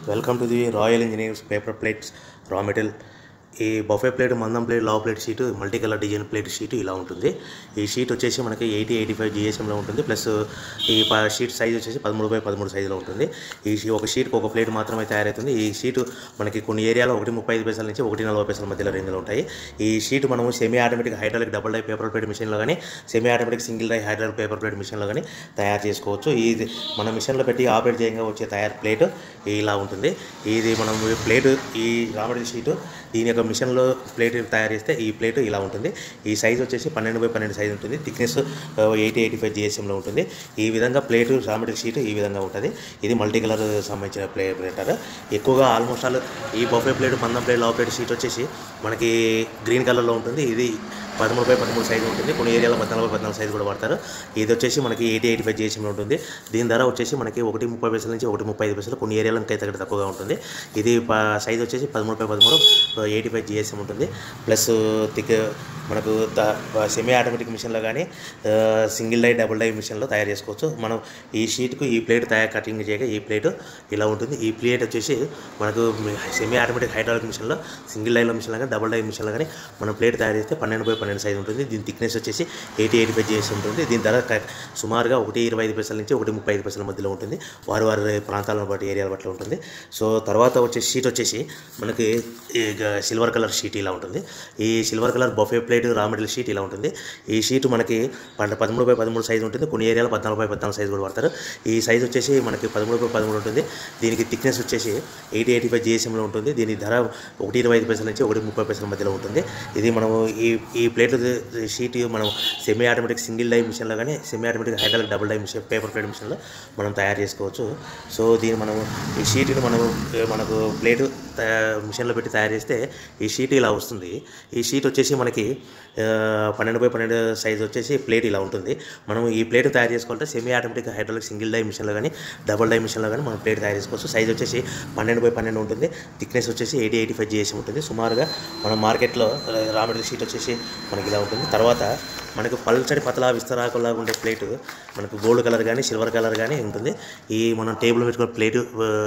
welcome to the royal engineers paper plates raw material ఈ buffet plate మందం plate లావ్ plate sheet multi colour design plate sheet ఇలా ఉంటుంది ఈ sheet వచ్చేసి మనకి ఎయిటీ ఎయిటీ ఫైవ్ జిఎస్ఎంలో ఉంటుంది ప్లస్ ఈ ప- షీట్ సైజ్ వచ్చేసి పదమూడు బై పదమూడు సైజులో ఉంటుంది ఈ షీ- ఒక షీట్కి ఒక ప్లేట్ మాత్రమే తయారవుతుంది ఈ షీట్ మనకి కొన్ని ఏరియాలో ఒకటి ముప్పై ఐదు పైసల నుంచి ఒకటి నలభై పైసల మధ్యలో రేంజ్లో ఉంటాయి ఈ షీట్ మనము semi automatic hydraulic double die paper plate మిషన్లో కానీ semi automatic single die hydraulic paper plate మిషన్లో కానీ తయారు చేసుకోవచ్చు ఇది మన మిషన్లో పెట్టి ఆపరేట్ చేయంగా వచ్చే తయారు ప్లేట్ ఇలా ఉంటుంది ఇది మనం ఈ ప్లేట్ ఈ రామడి షీటు దీని యొక్క మిషన్లో ప్లేట్ తయారు చేస్తే ఈ ప్లేట్ ఇలా ఉంటుంది ఈ సైజ్ వచ్చేసి పన్నెండు బై పన్నెండు సైజ్ ఉంటుంది థిక్నెస్ ఎయిటీ ఎయిటీ ఫైవ్ జిఎస్ఎంలో ఉంటుంది ఈ విధంగా ప్లేట్ రామడి షీట్ ఈ విధంగా ఉంటుంది ఇది మల్టీ కలర్ సంబంధించిన ప్లే ప్లేటర్ ఎక్కువగా ఆల్మోస్ట్ ఆల్ ఈ బఫే ప్లేట్ మందం ప్లేట్ లావ్ ప్లేట్ షీట్ వచ్చేసి మనకి గ్రీన్ కలర్లో ఉంటుంది ఇది పదమూడు బై పదమూడు సైజు ఉంటుంది కొన్ని ఏరియాలో పద్నాలుగు బై పద్నాలుగు సైజు కూడా వాడతారు ఇది వచ్చేసి మనకి ఎయిటీ ఎయిటీ ఫైవ్ జిఎస్ఎంలో ఉంటుంది దీని ధర వచ్చేసి మనకి ఒకటి ముప్పై పైసల నుంచి ఒకటి ముప్పై ఐదు పైసలు కొన్ని ఏరియాలో ఇంకా తగ్గ తక్కువగా ఉంటుంది ఇది ప- సైజ్ వచ్చేసి పదమూడు బై పదమూడు ఎయిటీ ఫైవ్ జిఎస్ఎం ఉంటుంది ప్లస్ థిక్ మనకు సెమీ ఆటోమేటిక్ మిషన్లో కానీ సింగిల్ డై డబుల్ డై మిషన్లో తయారు చేసుకోవచ్చు మనం ఈ షీట్కు ఈ ప్లేట్ తయారు కటింగ్ చేయగా ఈ ప్లేట్ ఇలా ఉంటుంది ఈ ప్లేట్ వచ్చేసి మనకు సెమీ ఆటోమేటిక్ హైడ్రాలిక్ మిషన్లో సింగిల్ డైలో మిషన్లో కానీ డబుల్ డై మిషన్లో కానీ మనం ప్లేట్ తయారు చేస్తే పన్నెండు బై పన్నెండు సైజ్ ఉంటుంది దీని థిక్నెస్ వచ్చేసి ఎయిటీ ఎయిటీ ఫైవ్ జిఎస్ ఉంటుంది దీని ధర క- సుమారుగా ఒకటి ఇరవై ఐదు పైసల నుంచి ఒకటి ముప్పై ఐదు పైసల మధ్యలో ఉంటుంది వారి వారి ప్రాంతాలను బట్టి ఏరియాల బట్టి ఉంటుంది సో తర్వాత వచ్చే షీట్ వచ్చేసి మనకి ఈ గ- సిల్వర్ కలర్ షీట్ ఇలా ఉంటుంది ఈ silver colour buffet plate raw material sheet ఇలా ఉంటుంది ఈ షీట్ మనకి పన్నె- పదమూడు బై పదమూడు సైజు ఉంటుంది కొన్ని ఏరియాలో పద్నాలుగు బై పద్నాలుగు సైజు కూడా వాడతారు ఈ సైజ్ వచ్చేసి మనకి పదమూడు బై పదమూడు ఉంటుంది దీనికి థిక్నెస్ వచ్చేసి ఎయిటీ ఎయిటీ ఫైవ్ జిఎస్ఎంలో ఉంటుంది దీని ధర ఒకటి ఇరవై ఐదు పైసల నుంచి ఒకటి ముప్పై పైసల మధ్యలో ఉంటుంది ఇది మనము ఈ ఈ ప్లేట్ షీట్ మనం సెమీ ఆటోమేటిక్ సింగిల్ డై మిషన్లో కానీ semi automatic hydraulic double die machine paper plate మిషన్లో మనం తయారు చేసుకోవచ్చు సో దీన్ని మనం ఈ షీట్ని మనం ఏ, మనకు ప్లేట్ మిషన్లో పెట్టి తయారు చేస్తే ఈ షీట్ ఇలా వస్తుంది ఈ షీట్ వచ్చేసి మనకి ఆ, పన్నెండు బై పన్నెండు సైజ్ వచ్చేసి ప్లేట్ ఇలా ఉంటుంది మనం ఈ ప్లేట్ తయారు చేసుకోవాలంటే semi automatic hydraulic single die మిషన్లో కానీ డబుల్ డై మిషన్లో కానీ మనం ప్లేట్ తయారు చేసుకోవచ్చు సైజ్ వచ్చేసి పన్నెండు బై పన్నెండు ఉంటుంది థిక్నెస్ వచ్చేసి ఎయిటీ ఎయిటీ ఫైవ్ జిఎస్ ఉంటుంది సుమారుగా మన మార్కెట్లో రా మెటీరియల్ షీట్ వచ్చేసి మనకి ఇలా ఉంటుంది తర్వాత మనకు పల్చడి పతలా విస్తరాకులాగా ఉండే ప్లేట్ మనకు గోల్డ్ కలర్ కానీ సిల్వర్ కలర్ కానీ ఉంటుంది ఈ మనం టేబుల్ పెట్టుకున్న ప్లేట్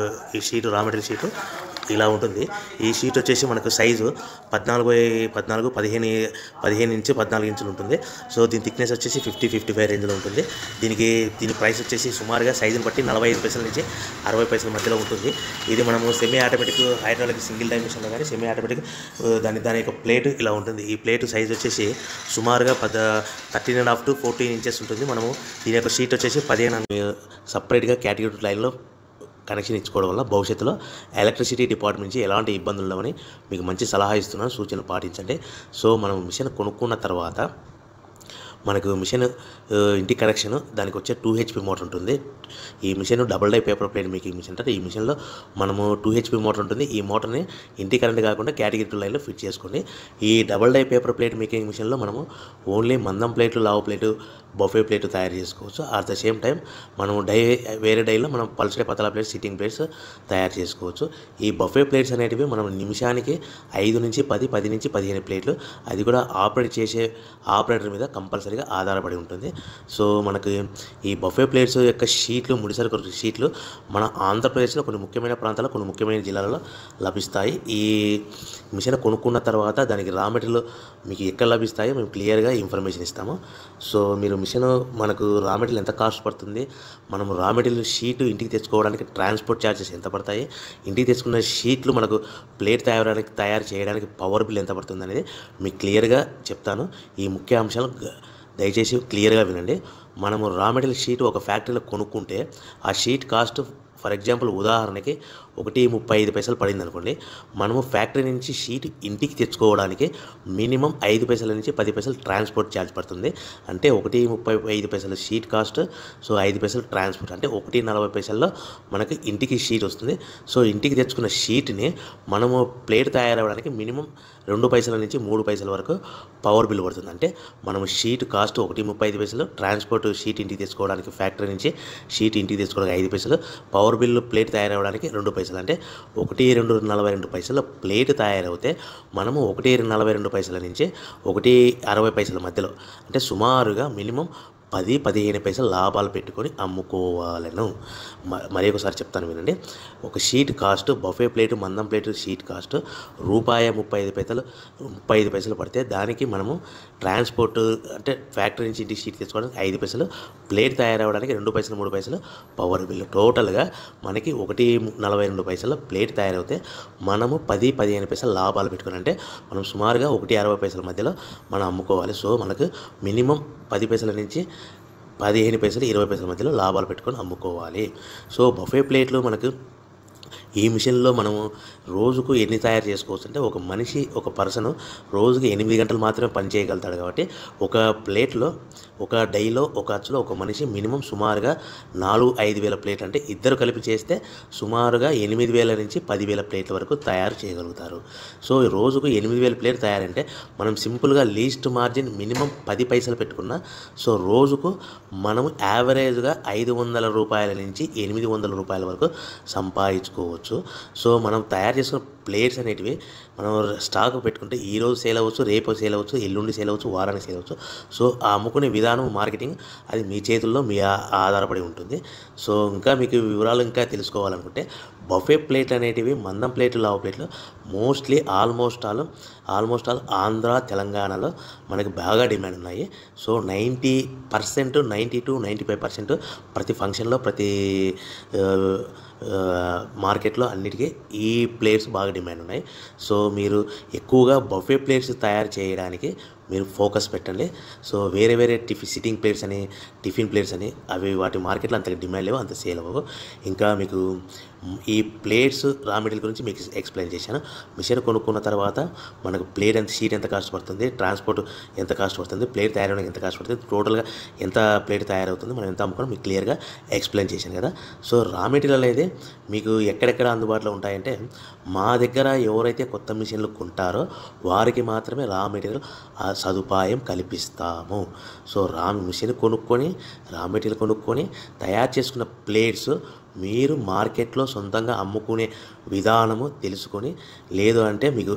ఈ షీట్ రా మెటీరియల్ షీటు ఇలా ఉంటుంది ఈ షీట్ వచ్చేసి మనకు సైజు పద్నాలుగు బై పద్నాలుగు పదిహేను పదిహేను ఇంచు పద్నాలుగు ఇంచులు ఉంటుంది సో దీని థిక్నెస్ వచ్చేసి ఫిఫ్టీ ఫిఫ్టీ ఫైవ్ రేంజ్లో ఉంటుంది దీనికి దీని ప్రైస్ వచ్చేసి సుమారుగా సైజుని బట్టి నలభై ఐదు పైసల నుంచి అరవై పైసల మధ్యలో ఉంటుంది ఇది మనము సెమీ ఆటోమేటిక్ హైడ్రాలిక్ సింగిల్ డైమెన్షన్లో కానీ సెమీ ఆటోమేటిక్ ఆ, దాని దాని యొక్క ప్లేట్ ఇలా ఉంటుంది ఈ ప్లేట్ సైజ్ వచ్చేసి సుమారుగా పద thirteen and half to fourteen inches ఉంటుంది మనము దీని యొక్క షీట్ వచ్చేసి పదిహేను సపరేట్గా కేటగిరీ లైన్లో కనెక్షన్ ఇచ్చుకోవడం వల్ల భవిష్యత్తులో ఎలక్ట్రిసిటీ డిపార్ట్మెంట్ నుంచి ఎలాంటి ఇబ్బందులు ఉండవని మీకు మంచి సలహా ఇస్తున్నాను సూచనలు పాటించండి సో మనం మిషన్ కొనుక్కున్న తర్వాత మనకు మిషన్ ఆ, ఇంటి కనెక్షన్ దానికి వచ్చే టూ హెచ్పి మోటార్ ఉంటుంది ఈ machine double die paper plate making machine అంటే ఈ మిషన్లో మనము టూ హెచ్పి మోటార్ ఉంటుంది ఈ మోటార్ని ఇంటి కరెంట్ కాకుండా కేటగిరీ టూ లైన్లో ఫిట్ చేసుకోండి ఈ double die paper plate making మిషన్లో మనము ఓన్లీ మందం ప్లేట్లు లావు ప్లేటు బఫే ప్లేట్ తయారు చేసుకోవచ్చు అట్ ద సేమ్ టైం మనం డై వేరే డైలో మనం పల్సడే పతలా ప్లేట్స్ సిట్టింగ్ ప్లేట్స్ తయారు చేసుకోవచ్చు ఈ బఫే ప్లేట్స్ అనేటివి మనం నిమిషానికి ఐదు నుంచి పది పది నుంచి పదిహేను ప్లేట్లు అది కూడా ఆపరేట్ చేసే ఆపరేటర్ మీద కంపల్సరీగా ఆధారపడి ఉంటుంది సో మనకు ఈ బఫే ప్లేట్స్ యొక్క షీట్లు ముడిసరుకు షీట్లు మన ఆంధ్రప్రదేశ్లో కొన్ని ముఖ్యమైన ప్రాంతాల్లో కొన్ని ముఖ్యమైన జిల్లాలలో లభిస్తాయి ఈ మిషన్ కొనుక్కున్న తర్వాత దానికి రా మెటీరియల్ మీకు ఎక్కడ లభిస్తాయో మేము క్లియర్గా ఇన్ఫర్మేషన్ ఇస్తాము సో మీరు మిషన్ మనకు రా మెటీరియల్ ఎంత కాస్ట్ పడుతుంది మనం రా మెటీరియల్ షీట్ ఇంటికి తెచ్చుకోవడానికి ట్రాన్స్పోర్ట్ ఛార్జెస్ ఎంత పడతాయి ఇంటికి తెచ్చుకున్న షీట్లు మనకు ప్లేట్ తయారడానికి తయారు చేయడానికి పవర్ బిల్ ఎంత పడుతుంది అనేది మీకు క్లియర్గా చెప్తాను ఈ ముఖ్య అంశాలు గ- దయచేసి క్లియర్గా వినండి మనము రా మెటీరియల్ షీట్ ఒక ఫ్యాక్టరీలో కొనుక్కుంటే ఆ షీట్ కాస్ట్ ఫర్ ఎగ్జాంపుల్ ఉదాహరణకి ఒకటి ముప్పై ఐదు పైసలు పడింది అనుకోండి మనము ఫ్యాక్టరీ నుంచి షీట్ ఇంటికి తెచ్చుకోవడానికి మినిమం ఐదు పైసల నుంచి పది పైసలు ట్రాన్స్పోర్ట్ ఛార్జ్ పడుతుంది అంటే ఒకటి ముప్పై ఐదు పైసలు షీట్ కాస్ట్ సో ఐదు పైసలు ట్రాన్స్పోర్ట్ అంటే ఒకటి నలభై పైసల్లో మనకి ఇంటికి షీట్ వస్తుంది సో ఇంటికి తెచ్చుకున్న షీట్ని మనము ప్లేట్ తయారవడానికి మినిమం రెండు పైసల నుంచి మూడు పైసల వరకు పవర్ బిల్ పడుతుంది అంటే మనం షీట్ కాస్ట్ ఒకటి ముప్పై ఐదు పైసలు ట్రాన్స్పోర్ట్ షీట్ ఇంటికి తెచ్చుకోవడానికి ఫ్యాక్టరీ నుంచి షీట్ ఇంటికి తెచ్చుకోవడానికి ఐదు పైసలు పవర్ బిల్ ప్లేట్ తయారవడానికి రెండు పైసలు అంటే ఒకటి రెండు నలభై రెండు పైసల ప్లేట్ తయారవుతే మనము ఒకటి నలభై రెండు పైసల నుంచి ఒకటి అరవై పైసల మధ్యలో అంటే సుమారుగా మినిమం పది పదిహేను పైసలు లాభాలు పెట్టుకొని అమ్ముకోవాలను మ- మరి ఒకసారి చెప్తాను వినండి ఒక షీట్ కాస్ట్ బఫే ప్లేట్ మందం ప్లేట్ షీట్ కాస్ట్ రూపాయి ముప్పై ఐదు పైసలు ముప్పై ఐదు పైసలు పడితే దానికి మనము ట్రాన్స్పోర్ట్ అంటే ఫ్యాక్టరీ నుంచి ఇంటికి షీట్ తెచ్చుకోవడానికి ఐదు పైసలు ప్లేట్ తయారవడానికి రెండు పైసలు మూడు పైసలు పవర్ బిల్లు టోటల్గా మనకి ఒకటి నలభై రెండు పైసలు ప్లేట్ తయారవుతే మనము పది పదిహేను పైసలు లాభాలు పెట్టుకుని అంటే మనం సుమారుగా ఒకటి అరవై పైసల మధ్యలో మనం అమ్ముకోవాలి సో మనకు మినిమం పది పైసల నుంచి పదిహేను పైసలు ఇరవై పైసల మధ్యలో లాభాలు పెట్టుకొని అమ్ముకోవాలి సో బఫే ప్లేట్లు మనకు ఈ మిషన్లో మనము రోజుకు ఎన్ని తయారు చేసుకోవచ్చు అంటే ఒక మనిషి ఒక పర్సన్ రోజుకి ఎనిమిది గంటలు మాత్రమే పని చేయగలుగుతాడు కాబట్టి ఒక ప్లేట్లో ఒక డైలో ఒక అచ్చులో ఒక మనిషి మినిమం సుమారుగా నాలుగు ఐదు వేల ప్లేట్ అంటే ఇద్దరు కలిపి చేస్తే సుమారుగా ఎనిమిది వేల నుంచి పదివేల ప్లేట్ల వరకు తయారు చేయగలుగుతారు సో రోజుకు ఎనిమిది వేల ప్లేట్ తయారంటే మనం సింపుల్గా లీస్ట్ మార్జిన్ మినిమం పది పైసలు పెట్టుకున్నా సో రోజుకు మనము యావరేజ్గా ఐదు వందల రూపాయల నుంచి ఎనిమిది వందల రూపాయల వరకు సంపాదించుకోవచ్చు సో మనం తయారు చేసుకున్న ప్లేట్స్ అనేటివి మనం స్టాక్ పెట్టుకుంటే ఈ రోజు సేల్ అవ్వచ్చు రేపు సేల్ అవ్వచ్చు ఎల్లుండి సేల్ అవ్వచ్చు వారానికి సేల్ అవ్వచ్చు సో ఆ అమ్ముకునే విధానం మార్కెటింగ్ అది మీ చేతుల్లో మీ ఆ- ఆధారపడి ఉంటుంది సో ఇంకా మీకు వివరాలు ఇంకా తెలుసుకోవాలనుకుంటే బఫే ప్లేట్ అనేటివి మందం ప్లేట్లు లావు ప్లేట్లు mostly almost all almost all Andhra తెలంగాణలో మనకి బాగా డిమాండ్ ఉన్నాయి so ninety percent ninety two ninety five percent ప్రతి ఫంక్షన్లో ప్రతి ఆ, ఆ, మార్కెట్లో అన్నిటికీ ఈ ప్లేట్స్ బాగా డిమాండ్ ఉన్నాయి సో మీరు ఎక్కువగా బఫే ప్లేట్స్ తయారు చేయడానికి మీరు ఫోకస్ పెట్టండి సో వేరే వేరే టిఫిన్ సిట్టింగ్ ప్లేట్స్ అని టిఫిన్ ప్లేట్స్ అని అవి వాటి మార్కెట్లో అంత డిమాండ్ లేవు అంత సేల్ అవ్వవు ఇంకా మీకు ఈ ప్లేట్స్ రా మెటీరియల్ గురించి మీకు ఎక్స్ప్లెయిన్ చేశాను మిషన్ కొనుక్కున్న తర్వాత మనకు ప్లేట్ ఎంత షీట్ ఎంత కాస్ట్ పడుతుంది ట్రాన్స్పోర్ట్ ఎంత కాస్ట్ పడుతుంది ప్లేట్ తయారవడానికి ఎంత కాస్ట్ పడుతుంది టోటల్గా ఎంత ప్లేట్ తయారవుతుంది మనం ఎంత అమ్ముకోవడం మీకు క్లియర్గా ఎక్స్ప్లెయిన్ చేశాను కదా సో రా మెటీరియల్ అనేది మీకు ఎక్కడెక్కడ అందుబాటులో ఉంటాయంటే మా దగ్గర ఎవరైతే కొత్త మిషన్లు కొంటారో వారికి మాత్రమే రా మెటీరియల్ ఆ సదుపాయం కల్పిస్తాము సో రా మిషన్ కొనుక్కొని రా మెటీరియల్ కొనుక్కొని తయారు చేసుకున్న ప్లేట్స్ మీరు మార్కెట్లో సొంతంగా అమ్ముకునే విధానము తెలుసుకొని లేదు అంటే మీకు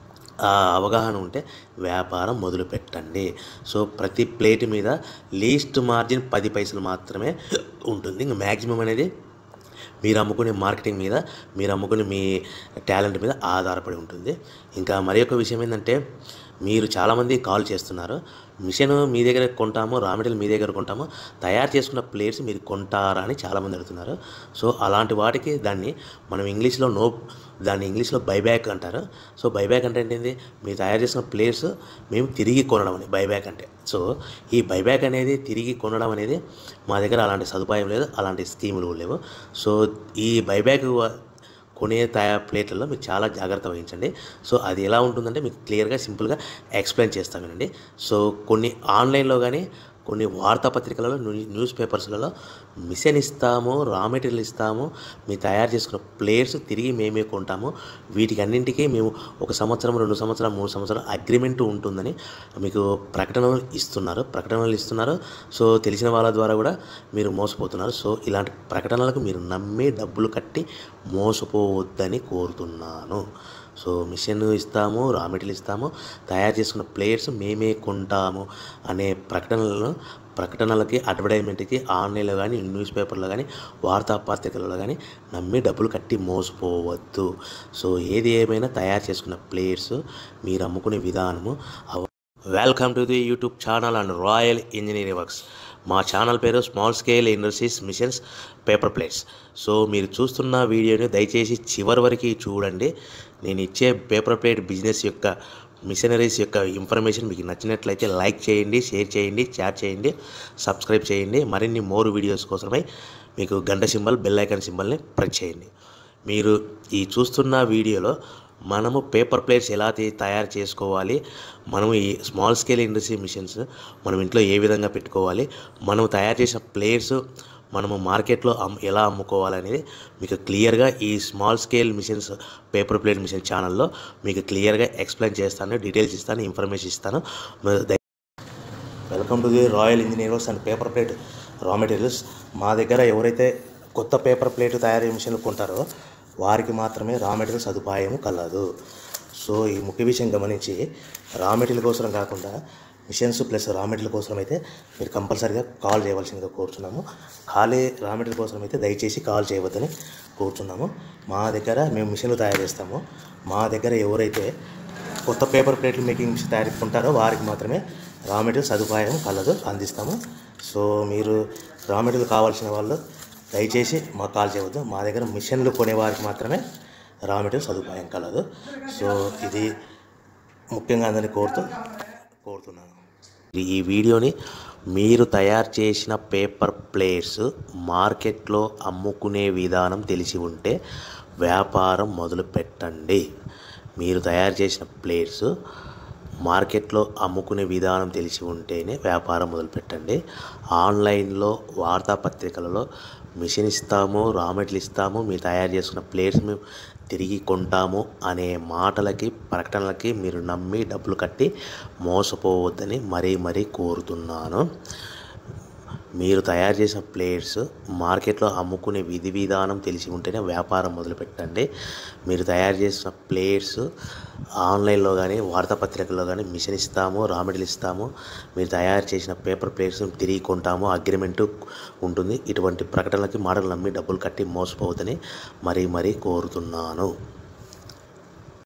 ఆ అవగాహన ఉంటే వ్యాపారం మొదలు పెట్టండి సో ప్రతి ప్లేట్ మీద లీస్ట్ మార్జిన్ పది పైసలు మాత్రమే ఉంటుంది ఇంకా మ్యాక్సిమం అనేది మీరు అమ్ముకునే మార్కెటింగ్ మీద మీరు అమ్ముకునే మీ టాలెంట్ మీద ఆధారపడి ఉంటుంది ఇంకా మరి ఒక విషయం ఏంటంటే మీరు చాలామంది కాల్ చేస్తున్నారు మిషన్ మీ దగ్గర కొంటాము రా మెటీరియల్ మీ దగ్గర కొంటాము తయారు చేసుకున్న ప్లేట్స్ మీరు కొంటారా అని చాలామంది అడుగుతున్నారు సో అలాంటి వాటికి దాన్ని మనం ఇంగ్లీష్లో నో దాన్ని ఇంగ్లీష్లో బైబ్యాక్ అంటారు సో బైబ్యాక్ అంటే ఏంటిది మీరు తయారు చేసిన ప్లేట్స్ మేము తిరిగి కొనడం అని బైబ్యాక్ అంటే సో ఈ బైబ్యాక్ అనేది తిరిగి కొనడం అనేది మా దగ్గర అలాంటి సదుపాయం లేదు అలాంటి స్కీములు కూడా లేవు సో ఈ బైబ్యాక్ కొనే తయా ప్లేట్లలో మీరు చాలా జాగ్రత్త వహించండి సో అది ఎలా ఉంటుందంటే మీకు క్లియర్గా సింపుల్గా ఎక్స్ప్లెయిన్ చేస్తామేనండి సో కొన్ని ఆన్లైన్లో కానీ కొన్ని వార్తాపత్రికలలో న్యూ- న్యూస్ పేపర్స్లలో మిషన్ ఇస్తాము రా మెటీరియల్ ఇస్తాము మీరు తయారు చేసుకున్న ప్లేయర్స్ తిరిగి మేమే కొంటాము వీటికి అన్నింటికీ మేము ఒక సంవత్సరం రెండు సంవత్సరం మూడు సంవత్సరాలు అగ్రిమెంట్ ఉంటుందని మీకు ప్రకటనలు ఇస్తున్నారు ప్రకటనలు ఇస్తున్నారు సో తెలిసిన వాళ్ళ ద్వారా కూడా మీరు మోసపోతున్నారు సో ఇలాంటి ప్రకటనలకు మీరు నమ్మి డబ్బులు కట్టి మోసపోవద్దని కోరుతున్నాను సో మిషన్ ఇస్తాము రా మెటీరియల్ ఇస్తాము తయారు చేసుకున్న ప్లేయర్స్ మేమే కొంటాము అనే ప్రకటనలను ప్రకటనలకి అడ్వర్టైజ్మెంట్కి ఆన్లైన్లో కానీ న్యూస్ పేపర్లో కానీ వార్తాపత్రికలలో కానీ నమ్మి డబ్బులు కట్టి మోసపోవద్దు సో ఏది ఏమైనా తయారు చేసుకున్న ప్లేయర్స్ మీరు అమ్ముకునే విధానము అవ- welcome to the YouTube channel and royal engineering works మా ఛానల్ పేరు small scale industries machines paper plates so మీరు చూస్తున్న వీడియోని దయచేసి చివరి వరకు చూడండి నేను ఇచ్చే పేపర్ ప్లేట్ బిజినెస్ యొక్క మిషనరీస్ యొక్క ఇన్ఫర్మేషన్ మీకు నచ్చినట్లయితే లైక్ చేయండి షేర్ చేయండి షేర్ చేయండి సబ్స్క్రైబ్ చేయండి మరిన్ని మోర్ వీడియోస్ కోసమై మీకు గంట సింబల్ బెల్ ఐకాన్ సింబల్ని ప్రెస్ చేయండి మీరు ఈ చూస్తున్న వీడియోలో మనము పేపర్ ప్లేట్స్ ఎలా తీ- తయారు చేసుకోవాలి మనము ఈ స్మాల్ స్కేల్ ఇండస్ట్రీ మిషన్స్ మనం ఇంట్లో ఏ విధంగా పెట్టుకోవాలి మనం తయారు చేసిన ప్లేట్స్ మనము మార్కెట్లో అమ్ ఎలా అమ్ముకోవాలనేది మీకు క్లియర్గా ఈ small scale machines paper plate machine ఛానల్లో మీకు క్లియర్గా ఎక్స్ప్లెయిన్ చేస్తాను డీటెయిల్స్ ఇస్తాను ఇన్ఫర్మేషన్ ఇస్తాను మీరు దయ- welcome to the royal engineers and paper plate raw materials మా దగ్గర ఎవరైతే కొత్త పేపర్ ప్లేట్ తయారీ మిషన్లు కొంటారో వారికి మాత్రమే రా మెటీరియల్ సదుపాయం కలదు సో ఈ ముఖ్య విషయం గమనించి రా మెటీరియల్ కోసం కాకుండా మిషన్స్ ప్లస్ రా మెటీరియల్ కోసం అయితే మీరు కంపల్సరీగా కాల్ చేయవలసిందిగా కోరుతున్నాము ఖాళీ రా మెటీరియల్ కోసం అయితే దయచేసి కాల్ చేయవద్దని కోరుతున్నాము మా దగ్గర మేము మిషన్లు తయారు చేస్తాము మా దగ్గర ఎవరైతే కొత్త పేపర్ ప్లేట్లు మేకింగ్ మిషన్ తయారుకుంటారో వారికి మాత్రమే రా మెటీరియల్ సదుపాయం కలదు అందిస్తాము సో మీరు రా మెటీరియల్ కావాల్సిన వాళ్ళు దయచేసి మాకు కాల్ చేయవద్దు మా దగ్గర మిషన్లు కొనే వారికి మాత్రమే రా మెటీరియల్ సదుపాయం కలదు సో ఇది ముఖ్యంగా అందరినీ కోరుతూ కోరుతున్నాను ఈ వీడియోని మీరు తయారు చేసిన పేపర్ ప్లేట్స్ మార్కెట్లో అమ్ముకునే విధానం తెలిసి ఉంటే వ్యాపారం మొదలు పెట్టండి మీరు తయారు చేసిన ప్లేట్స్ మార్కెట్లో అమ్ముకునే విధానం తెలిసి ఉంటేనే వ్యాపారం మొదలుపెట్టండి ఆన్లైన్లో వార్తాపత్రికలలో మిషన్ ఇస్తాము రా మెటీరియల్ ఇస్తాము మీరు తయారు చేసుకున్న ప్లేట్స్ మేము తిరిగి కొంటాము అనే మాటలకి ప్రకటనలకి మీరు నమ్మి డబ్బులు కట్టి మోసపోవద్దని మరీ మరీ కోరుతున్నాను మీరు తయారు చేసిన ప్లేట్స్ మార్కెట్లో అమ్ముకునే విధి విధానం తెలిసి ఉంటేనే వ్యాపారం మొదలుపెట్టండి మీరు తయారు చేసిన ప్లేట్స్ ఆన్లైన్లో కానీ వార్తాపత్రికల్లో కానీ మిషన్ ఇస్తాము రా మెటీరియల్ ఇస్తాము మీరు తయారు చేసిన పేపర్ ప్లేట్స్ తిరిగి కొంటాము అగ్రిమెంట్ ఉంటుంది ఇటువంటి ప్రకటనలకి మాటలు నమ్మి డబ్బులు కట్టి మోసపోవద్దని మరీ మరీ కోరుతున్నాను